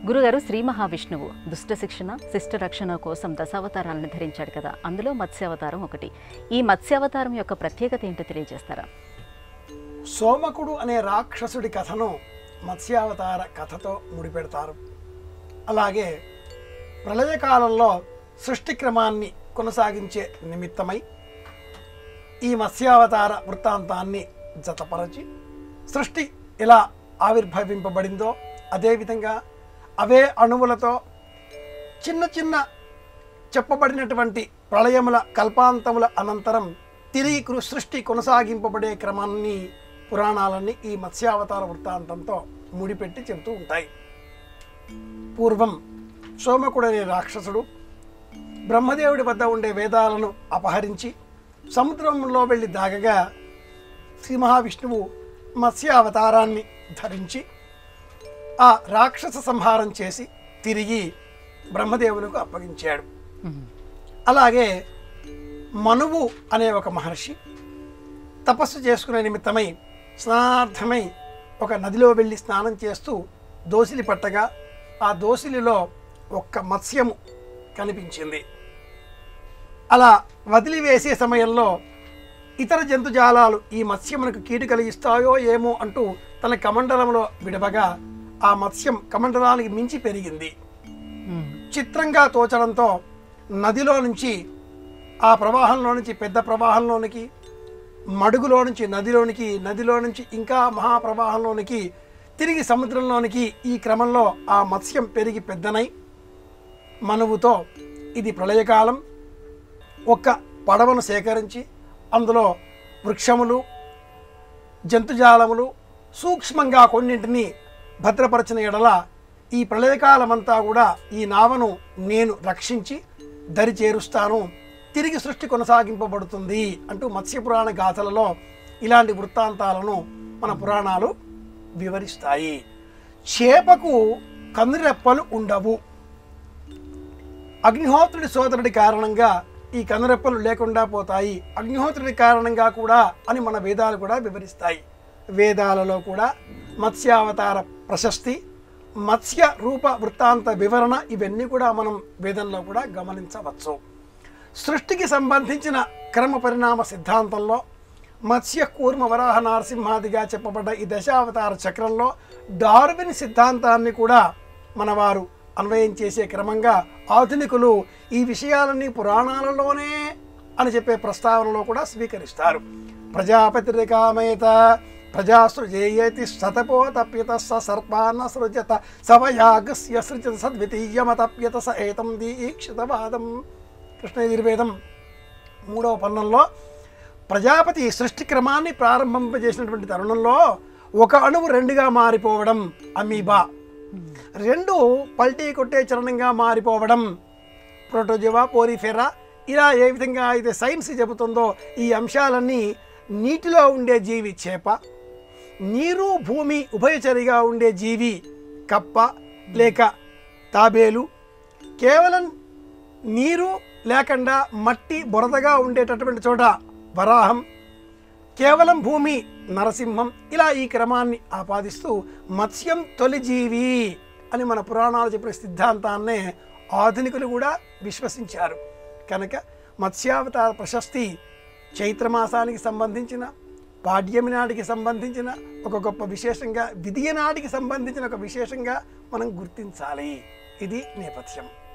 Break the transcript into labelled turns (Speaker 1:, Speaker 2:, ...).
Speaker 1: గురుగారు శ్రీ మహావిష్ణువు దుష్ట శిక్షణ శిష్ట రక్షణ కోసం దశావతారాలను ధరించాడు కదా అందులో మత్స్యావతారం ఒకటి ఈ మత్స్యావతారం యొక్క ప్రత్యేకత ఏంటో తెలియజేస్తారా
Speaker 2: సోమకుడు అనే రాక్షసుడి కథను మత్స్యావతార కథతో ముడిపెడతారు అలాగే ప్రళయకాలంలో సృష్టి క్రమాన్ని కొనసాగించే నిమిత్తమై ఈ మత్స్యావతార వృత్తాంతాన్ని జతపరచి సృష్టి ఎలా ఆవిర్భవింపబడిందో అదేవిధంగా అవే అణువులతో చిన్న చిన్న చెప్పబడినటువంటి ప్రళయముల కల్పాంతముల అనంతరం తిరిగి కృ- సృష్టి కొనసాగింపబడే క్రమాన్ని పురాణాలన్నీ ఈ మత్స్యావతార వృత్తాంతంతో ముడిపెట్టి చెబుతూ ఉంటాయి పూర్వం సోమకుడు అనే రాక్షసుడు బ్రహ్మదేవుడి వద్ద ఉండే వేదాలను అపహరించి సముద్రంలో వెళ్ళి దాగగా శ్రీ మహావిష్ణువు మత్స్య అవతారాన్ని ధరించి ఆ రాక్షస సంహారం చేసి తిరిగి బ్రహ్మదేవునికి అప్పగించాడు అలాగే మనువు అనే ఒక మహర్షి తపస్సు చేసుకునే నిమిత్తమై స్నానార్థమై ఒక నదిలో వెళ్ళి స్నానం చేస్తూ దోసిలి పట్టగా ఆ దోసిలిలో ఒక్క మత్స్యము కనిపించింది అలా వదిలివేసే సమయంలో ఇతర జంతుజాలాలు ఈ మత్స్యమునకు కీడు కలిగిస్తాయో ఏమో అంటూ తన కమండలంలో విడవగా ఆ మత్స్యం కమండలానికి మించి పెరిగింది చిత్రంగా తోచడంతో నదిలో నుంచి ఆ ప్రవాహంలో నుంచి పెద్ద ప్రవాహంలోనికి మడుగులో నుంచి నదిలోనికి నదిలో నుంచి ఇంకా మహాప్రవాహంలోనికి తిరిగి సముద్రంలోనికి ఈ క్రమంలో ఆ మత్స్యం పెరిగి పెద్దనై మనువుతో ఇది ప్రళయకాలం ఒక్క పడవను సేకరించి అందులో వృక్షములు జంతుజాలములు సూక్ష్మంగా కొన్నింటిని భద్రపరచిన ఎడల ఈ ప్రళయకాలమంతా కూడా ఈ నావను నేను రక్షించి దరి చేరుస్తాను తిరిగి సృష్టి కొనసాగింపబడుతుంది అంటూ మత్స్యపురాణ గాథలలో ఇలాంటి వృత్తాంతాలను మన పురాణాలు వివరిస్తాయి చేపకు కనురెప్పలు ఉండవు అగ్నిహోత్రుడి సోదరుడి కారణంగా ఈ కనురెప్పలు లేకుండా పోతాయి అగ్నిహోత్రుడి కారణంగా కూడా అని మన వేదాలు కూడా వివరిస్తాయి వేదాలలో కూడా మత్స్యావతార ప్రశస్తి మత్స్య రూప వృత్తాంత వివరణ ఇవన్నీ కూడా మనం వేదంలో కూడా గమనించవచ్చు సృష్టికి సంబంధించిన క్రమ పరిణామ సిద్ధాంతంలో మత్స్య కూర్మ వరాహ నారసింహాదిగా చెప్పబడ్డ ఈ దశావతార చక్రంలో డార్విన్ సిద్ధాంతాన్ని కూడా మనవారు అన్వయం చేసే క్రమంగా ఆధునికులు ఈ విషయాలన్నీ పురాణాలలోనే అని చెప్పే ప్రస్తావనలో కూడా స్వీకరిస్తారు ప్రజాపతిరికామేత ప్రజాసృజేయతి శతపోతప్యత స సర్పాన్న సృజత సవయాగస్య సృజత సద్వితీయమతప్యత స ఏతం దీక్షితవాదం కృష్ణయజుర్వేదం మూడవ పన్నంలో ప్రజాపతి సృష్టి క్రమాన్ని ప్రారంభింపజేసినటువంటి తరుణంలో ఒక అణువు రెండుగా మారిపోవడం అమీబా రెండు పల్టీ కొట్టే చలనంగా మారిపోవడం ప్రోటోజోవా పోరిఫెరా ఇలా ఏ విధంగా అయితే సైన్స్ చెబుతుందో ఈ అంశాలన్నీ నీటిలో ఉండే జీవి చేప నీరు భూమి ఉభయచరిగా ఉండే జీవి కప్ప లేక తాబేలు కేవలం నీరు లేకుండా మట్టి బురదగా ఉండేటటువంటి చోట వరాహం కేవలం భూమి నరసింహం ఇలా ఈ క్రమాన్ని ఆపాదిస్తూ మత్స్యం తొలి జీవి అని మన పురాణాలు చెప్పిన సిద్ధాంతాన్నే ఆధునికులు కూడా విశ్వసించారు కనుక మత్స్యావతార ప్రశస్తి చైత్రమాసానికి సంబంధించిన పాడ్యమి నాటికి సంబంధించిన ఒక గొప్ప విశేషంగా విధియ నాటికి సంబంధించిన ఒక విశేషంగా మనం గుర్తించాలి ఇది నేపథ్యం